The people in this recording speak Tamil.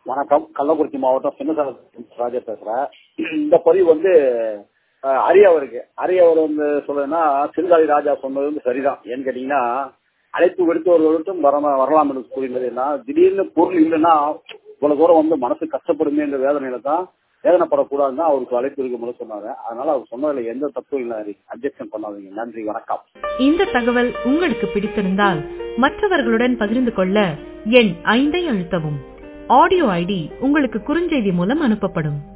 வணக்கம் கள்ளக்குறிச்சி மாவட்டம் சின்னசாமி ராஜா பேசுறேன் இந்த பதிவு வந்து அஹ், அரியவருக்கு அரியவர் வந்து சொல்றதுன்னா சிறுகாழி ராஜா சொன்னது வந்து சரிதான் ஏன்னு கேட்டீங்கன்னா அழைப்பு விடுத்தவர்களுக்கும் வர வரலாம் என்று கூறினதுன்னா திடீர்னு பொருள் இல்லைன்னா இவ்வளவு தூரம் வந்து மனசு கஷ்டப்படுமே என்ற வேதனையில தான் வேதனைப்படக்கூடாதுன்னு தான் அவருக்கு அழைப்பு இருக்க போது சொன்னாங்க அதனால அவர் சொன்னதுல எந்த தப்பும் இல்லை அப்ஜெக்ஷன் பண்ணாதீங்க நன்றி வணக்கம் இந்த தகவல் உங்களுக்கு பிடித்திருந்தால் மற்றவர்களுடன் பகிர்ந்து கொள்ள எண் ஐந்தை அழுத்தவும் ஆடியோ ஐடி உங்களுக்கு குறுஞ்செய்தி மூலம் அனுப்பப்படும்